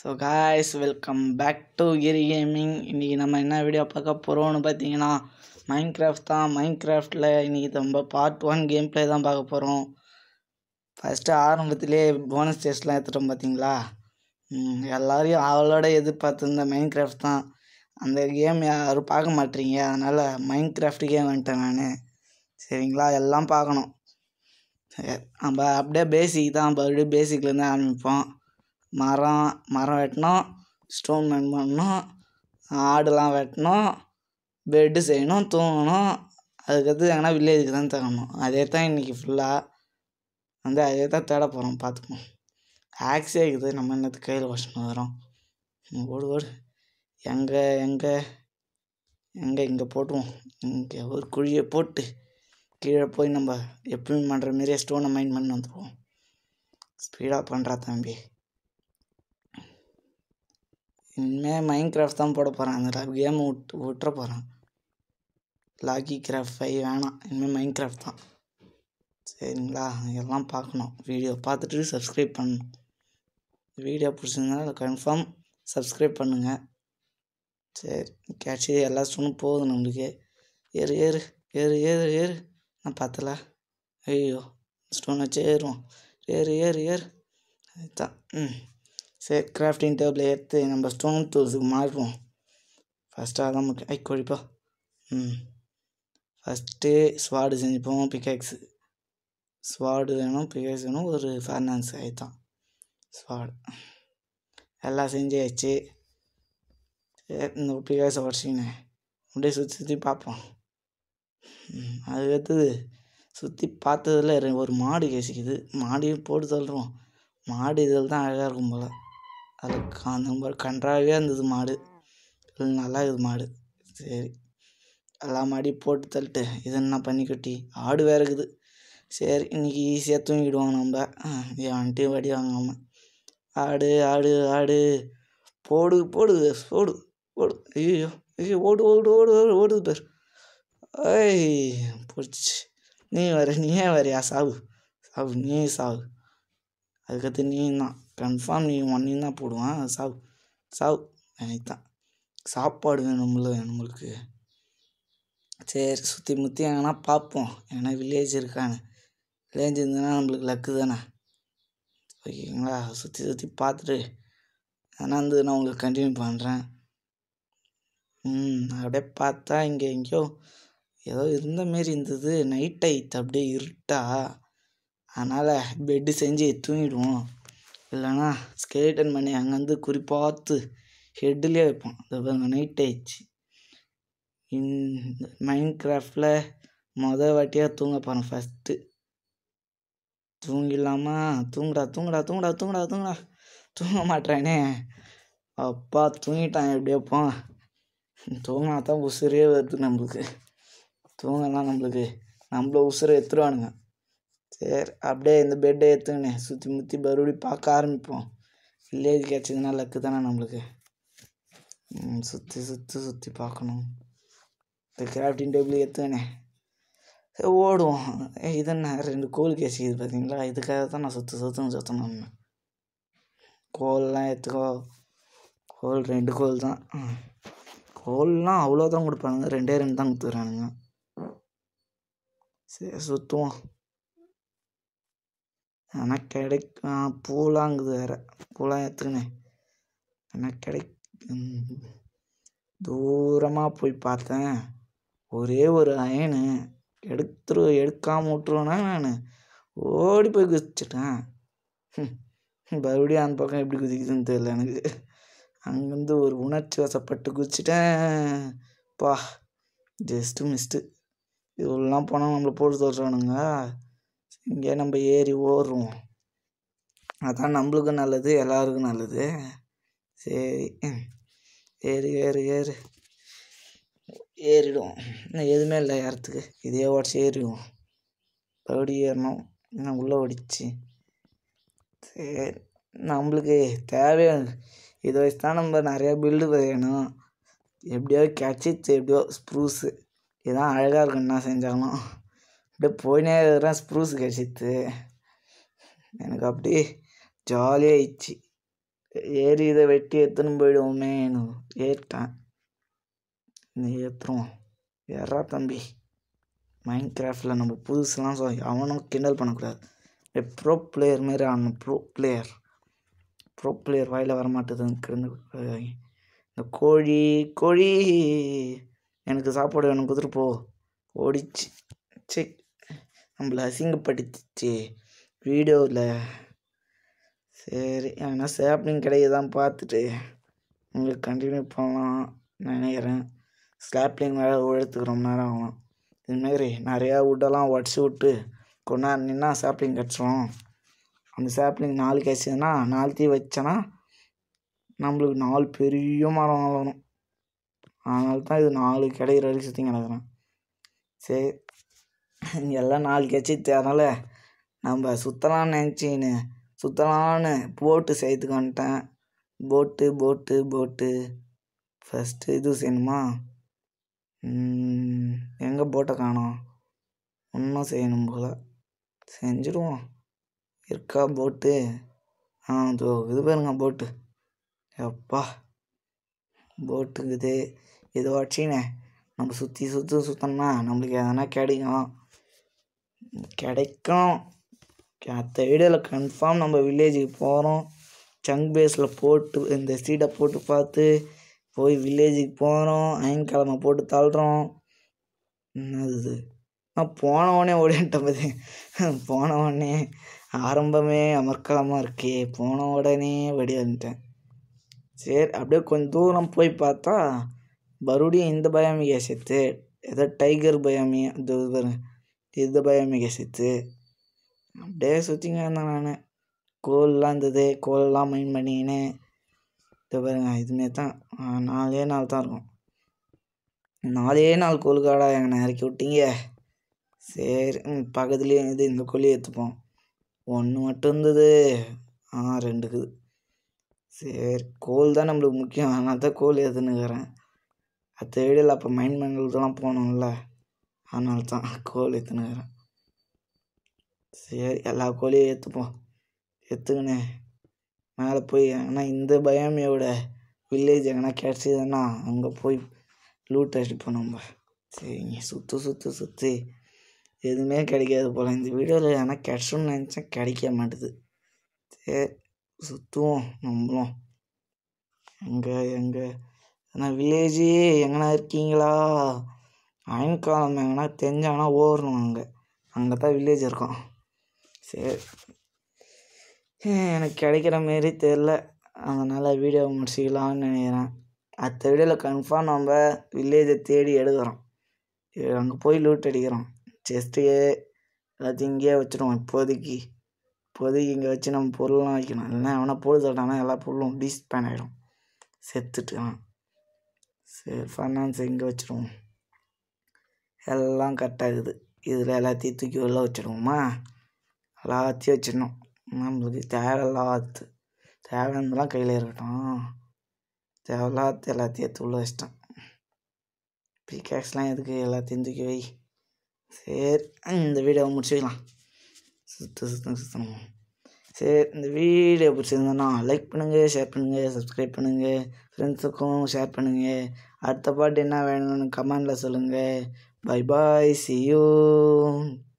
So guys welcome back to Giri gaming இன்றைக்கி நம்ம என்ன வீடியோ பார்க்க போகிறோம்னு பார்த்தீங்கன்னா மைண்ட் கிராஃப்ட் தான் மைண்ட் கிராஃப்டில் இன்றைக்கி நம்ம பார்ட் ஒன் கேம் ப்ளே தான் பார்க்க போகிறோம் ஃபஸ்ட்டு ஆரம்பத்திலே போனஸ் டெஸ்ட்லாம் எடுத்துட்டோம் பார்த்தீங்களா ம், எல்லாரையும் அவளோட எதிர்பார்த்துருந்த மைண்ட் கிராஃப்ட் தான் அந்த கேம் யாரும் பார்க்க மாட்டீங்க அதனால் மைண்ட் கிராஃப்ட்டுக்கே வந்துட்டேன் நான் சரிங்களா எல்லாம் பார்க்கணும் சரி, நம்ம அப்படியே பேசிக் தான் மறுபடியும் பேசிக்லேருந்து ஆரம்பிப்போம் மரம் மரம் வெட்டணும் ஸ்டோன் மேன் பண்ணணும் ஆடுலாம் வெட்டணும் பெட்டு செய்யணும் தூங்கணும் அதுக்கடுத்து எங்கன்னா வில்லேஜுக்கு தான் தரணும் அதே தான் இன்றைக்கி ஃபுல்லாக வந்து அதே தான் தேட போகிறோம் பார்த்துப்போம் ஆக்ஸே இருக்குது நம்ம என்னத்துக்கு கையில் வச்சுன்னு வரோம் ம், ஓடு ஓடு எங்கே எங்கே எங்கே இங்கே போட்டுருவோம் இங்கே ஒரு குழியை போட்டு கீழே போய் நம்ம எப்பயும் பண்ணுற மாரியே ஸ்டோனை மைண்ட் பண்ணி வந்துடுவோம் ஸ்பீடாக பண்ணுறா தம்பி இனிமேல் மைண்ட் கிராஃப்ட் தான் போட போகிறேன் அந்த கேம் விட்டு விட்டுற போகிறேன் லாக்கி கிராஃப்ட் ஃபைவ் வேணாம் இனிமேல் மைண்ட் கிராஃப்ட் தான் சரிங்களா எல்லாம் பார்க்கணும் வீடியோ பார்த்துட்டு சப்ஸ்கிரைப் பண்ணணும் வீடியோ பிடிச்சிருந்தா கன்ஃபார்ம் சப்ஸ்கிரைப் பண்ணுங்கள் சரி கேட்சி எல்லா ஸ்டோனும் போகுது நம்மளுக்கு ஏறு ஏறு ஏறு ஏறு ஏறு நான் பார்த்தல ஐயோ ஸ்டோன் வச்சு ஏறுவோம் ஏறு ஏறு ஏறு அதுதான் ம் சரி கிராஃப்டிங் டேபிள் எடுத்து நம்ம ஸ்டோன் டூல்ஸுக்கு மாறுவோம் ஃபஸ்ட்டு அதான் முக்கியம் ஐ கோழிப்பா ம் ஃபஸ்ட்டு ஸ்வாடு செஞ்சுப்போம் பிகாக்ஸு ஸ்வாடு வேணும் பிகாக்ஸ் வேணும் ஒரு ஃபைனான்ஸ் ஆயிட்டான் ஸ்வாடு எல்லாம் செஞ்சாச்சு சரி இந்த பிகாஸை உடச்சிக்கினேன் அப்படியே சுற்றி சுற்றி பார்ப்போம் ம், அதுக்கடுத்தது சுற்றி பார்த்ததுல ரெ- ஒரு மாடு கேசிக்குது மாடையும் போட்டு தள்ளுறோம் மாடு இதில் தான் அழகாக இருக்கும் போல் அது அந்த மாதிரி கன்றாவே இருந்தது மாடு இது நல்லா இருக்குது மாடு சரி எல்லா மாடியும் போட்டு தள்ளிட்டு இது என்ன பண்ணி கட்டி ஆடு வேற இருக்குது சரி இன்னைக்கு ஈஸியாக தூங்கிடுவோம் நம்ம வந்துட்டு வடி வாங்காமல் ஆடு ஆடு ஆடு போடு போடு போடு போடு ஐயோ ஐயோ ஓடு ஓடு ஓடு ஓடு ஓடுது பேர் ஐய் போச்சு நீ வர நீயே வரியா சாவு சாவு நீ சாவு அதுக்கடுத்து நீ தான் கன்ஃபார்ம் நீ ஒன்றையும் தான் போடுவான் சாவு சாவு எனக்கு தான் சாப்பாடு வேணும்ல நம்மளுக்கு சரி சுற்றி முற்றி எங்கன்னா பார்ப்போம் ஏன்னா வில்லேஜ் இருக்கான்னு வில்லேஜ் இருந்ததுன்னா நம்மளுக்கு லக்கு தானே ஓகேங்களா சுற்றி சுற்றி பார்த்துட்டு ஆனால் வந்து நான் உங்களுக்கு கண்டினியூ பண்ணுறேன் ம் அப்படியே பார்த்தா இங்கே எங்கேயோ ஏதோ இருந்த மாரி இருந்தது நைட் ஆயிடுத்து அப்படியே இருட்டா அதனால் பெட்டு செஞ்சு தூங்கிடுவோம் இல்லைன்னா ஸ்கெலிட்டன் பண்ணி அங்கேருந்து குறி பார்த்து ஹெட்லேயே வைப்போம் அது பாருங்க நைட் ஆயிடுச்சு இந்த மைண்ட் கிராஃப்டில் மொதல் வாட்டியாக தூங்க போகிறேன் ஃபஸ்ட்டு தூங்கிடலாமா தூங்குடா தூங்குடா தூங்குடா தூங்குடா தூங்குடா தூங்க மாட்டேறானே அப்பா தூங்கிட்டான் எப்படியோ போ தூங்கினா தான் உசுரே வருது நம்மளுக்கு தூங்கலாம் நம்மளுக்கு நம்மள உசுரை எடுத்துருவானுங்க சரி அப்படியே இந்த பெட்டை எடுத்துக்கினே சுற்றி முற்றி மறுபடியும் பார்க்க ஆரம்பிப்போம் வில்லேஜ் கிடச்சதுன்னா லக்கு தானே நம்மளுக்கு சுற்றி சுற்றி சுற்றி பார்க்கணும் இந்த கிராஃப்டிங் டேபிள் எடுத்துக்கினே சரி ஓடுவோம் ஏய், இது என்ன ரெண்டு கோல் கேசிக்குது பார்த்தீங்களா இதுக்காக தான் நான் சுற்று சுற்றணும் சுற்றணும் கோல்லாம் எடுத்துக்கோ கோல் ரெண்டு கோல் தான் ம். கோல்லாம் அவ்வளோ தான் கொடுப்பானுங்க ரெண்டே ரெண்டு தான் கொடுத்துக்குறானுங்க சரி சுற்றுவோம் ஆனால் கிடைக்கும் பூலாங்குது வேறு பூலாம் எடுத்துக்கினேன் ஆனால் கிடைக்கும் தூரமாக போய் பார்த்தேன் ஒரே ஒரு அயனு எடுத்துரு எடுக்காமல் விட்டுருவேனா நான் ஓடி போய் குதிச்சிட்டேன் ஹம். மறுபடியும் அந்த பக்கம் எப்படி குதிக்குதுன்னு தெரியல எனக்கு அங்கேருந்து ஒரு உணர்ச்சி வசப்பட்டு குதிச்சிட்டேன் பா ஜஸ்ட்டு மிஸ்ட்டு இதெல்லாம் போனால் நம்மளை போட்டு தோற்றுவானுங்க இங்கே நம்ம ஏறி ஓடுறோம் அதான் நம்மளுக்கும் நல்லது எல்லாருக்கும் நல்லது சரி ம். ஏறு ஏறு ஏறு ஏறிடுவோம் இன்னும் எதுவுமே இல்லை ஏறத்துக்கு இதே உடச்சி ஏறிடுவோம் மறுபடியும் ஏறணும் ஏன்னா உள்ளே ஓடிச்சு சரி நம்மளுக்கு தேவையான இதை வச்சு தான் நம்ம நிறையா பில்டு வேணும் எப்படியோ கிடச்சிச்சு எப்படியோ ஸ்ப்ரூஸு இதான் அழகாக இருக்கும் என்ன செஞ்சாலும் அப்படியே போயினே இருக்கிறேன் ஸ்ப்ரூஸ் கிடச்சித்து எனக்கு அப்படியே ஜாலியாகிடுச்சு ஏறி இதை வெட்டி எடுத்துன்னு போயிடுவோமேன்னு ஏறிட்டேன் நீ ஏற்றுருவோம் ஏறா தம்பி மைண்ட் கிராஃப்டில் நம்ம புதுசுலாம் சொல் அவனும் கிண்டல் பண்ணக்கூடாது ப்ரோ பிளேயர் மாரி ஆடணும் ப்ரோ பிளேயர் ப்ரோ பிளேயர் வாயில் வரமாட்டேதுன்னு இந்த கோழி கோழி எனக்கு சாப்பாடு வேணும் குதிரை போ ஓடிச்சு சே நம்மளை அசிங்கப்படுத்திச்சு வீடியோவில் சரி ஏன்னா சாப்ளிங் கிடைக்குதான் பார்த்துட்டு உங்களுக்கு கண்டினியூ பண்ணலாம் நினைக்கிறேன் ஸ்லாப்லிங் வேறு உழைத்துக்கு ரொம்ப நேரம் ஆகும் இதுமாரி நிறையா வுட்டெல்லாம் உடச்சி விட்டு கொஞ்ச நேரம் நின்னா சாப்ளிங் கிடச்சிரும் அந்த சாப்ளிங் நாலு கிடச்சிதுன்னா நாலு தீ வச்சேன்னா நம்மளுக்கு நாலு பெரிய மரம் வளரும் அதனால தான் இது நாலு கிடைக்கிற வரைக்கும் சுற்றி கிடக்குறேன் சரி இங்க எல்லாம் நாலு கிடச்சிட்டு அதனால் நம்ம சுற்றலாம்னு நினச்சின்னு சுற்றலான்னு போட்டு செய்யறதுக்கு வந்துட்டேன் போட்டு போட்டு போட்டு ஃபஸ்ட்டு இது செய்யணுமா எங்கே போட்டை காணோம் இன்னும் செய்யணும் போல் செஞ்சுருவோம் இருக்கா போட்டு ஆ இதோ இது பாருங்க போட்டு எப்பா போட்டுக்குது இதை வச்சினே நம்ம சுற்றி சுற்றி சுற்றோம்னா நம்மளுக்கு எதனா கிடைக்கும் கிடைக்கும் அடுத்த வீடியோவில் கன்ஃபார்ம் நம்ம வில்லேஜுக்கு போகிறோம் சங்க் பேஸில் போட்டு இந்த சீடை போட்டு பார்த்து போய் வில்லேஜுக்கு போகிறோம் அயன்கிழமை போட்டு தள்ளுறோம் என்னது இது நான் போன உடனே ஓடிட்டேன் பதி போன உடனே ஆரம்பமே அமர்க்கலமாக இருக்கே போன உடனே வெடி வந்துட்டேன் சரி அப்படியே கொஞ்சம் தூரம் போய் பார்த்தா மறுபடியும் இந்த பயாமிகா செத்து ஏதோ டைகர் பயாமி இது பாருங்க இந்த பயாமிகா செத்து அப்படியே சுற்றிங்க இருந்தேன் நான் கோல்லாம் இருந்தது கோல்லாம் மைன் பண்ணிக்கின்னு இது பாருங்க இதுமாரி தான் ஆ, நாலே நாள் தான் இருக்கும் நாலே நாள் கோலுக்காடா எங்களை இறக்கி விட்டீங்க சரி ம், பக்கத்துலேயே இது இந்த கோழி எடுத்துப்போம் ஒன்று மட்டும் இருந்தது ஆ ரெண்டுக்குது சரி கோல் தான் நம்மளுக்கு முக்கியம் அதனால தான் கோல் எடுத்துன்னுக்கிறேன் அடுத்த வீடியோவில் அப்போ மைண்ட் மண்டலத்தெல்லாம் போகணும்ல அதனால தான் கோல் எடுத்துன்னுக்கிறேன் சரி எல்லா கோழியும் ஏற்றுப்போம் எடுத்துக்கினே மேலே போய் ஆனால் இந்த பயாமியோட வில்லேஜ் எங்கன்னா கிடச்சிதுன்னா அங்கே போய் லூட் அடிப்போம் நம்ம சரிங்க சுற்று சுற்று சுற்றி எதுவுமே கிடைக்காது போல் இந்த வீடியோவில் ஆனால் கிடச்சுன்னு நினச்சேன் கிடைக்க மாட்டுது சரி சுற்றுவோம் நம்மளும் எங்கே எங்கே ஆனால் வில்லேஜு எங்கனா இருக்கீங்களா அயன்காலம் எங்கன்னா தெரிஞ்சாங்கன்னா ஓடணும் அங்கே அங்கே தான் வில்லேஜ் இருக்கும் சரி ஹம், எனக்கு கிடைக்கிற மாரி தெரில அதனால் வீடியோ முடிச்சிக்கலாம்னு நினைக்கிறேன் அடுத்த வீடியோவில் கன்ஃபார்ம் நம்ம வில்லேஜை தேடி எடுக்கிறோம் அங்கே போய் லூட் அடிக்கிறோம் செஸ்ட்டு எல்லாத்தையும் இங்கேயே வச்சிருவோம் இப்போதைக்கு இப்போதைக்கு இங்கே வச்சு நம்ம பொருள்லாம் வைக்கணும் இல்லைன்னா அவனை போடு தட்டானா எல்லா பொருளும் டிஸ்பேன் ஆகிடும் செத்துட்டான் சரி ஃபைனான்ஸ் இங்கே வச்சுருவோம் எல்லாம் கரெக்டாகுது இதில் எல்லாத்தையும் தூக்கி உள்ள வச்சிடுவோமா எல்லாத்தையும் வச்சிடணும் நம்மளுக்கு தேவையில்லாத தேவையானதெல்லாம் கையில் இருக்கட்டும் தேவையில்லாத எல்லாத்தையும் எடுத்து உள்ள வச்சிட்டேன் பிகேக்ஸ்லாம் எதுக்கு எல்லாத்தையும் தூக்கி வை சரி இந்த வீடியோவை முடிச்சுக்கலாம் சுற்று சுத்தம் சுற்றணும் சரி இந்த வீடியோ பிடிச்சிருந்தேன்னா லைக் பண்ணுங்கள் ஷேர் பண்ணுங்கள் சப்ஸ்கிரைப் பண்ணுங்கள் ஃப்ரெண்ட்ஸுக்கும் ஷேர் பண்ணுங்கள் அடுத்த பாட்டு என்ன வேணும்னு கமெண்டில் சொல்லுங்கள் பை பாய் see you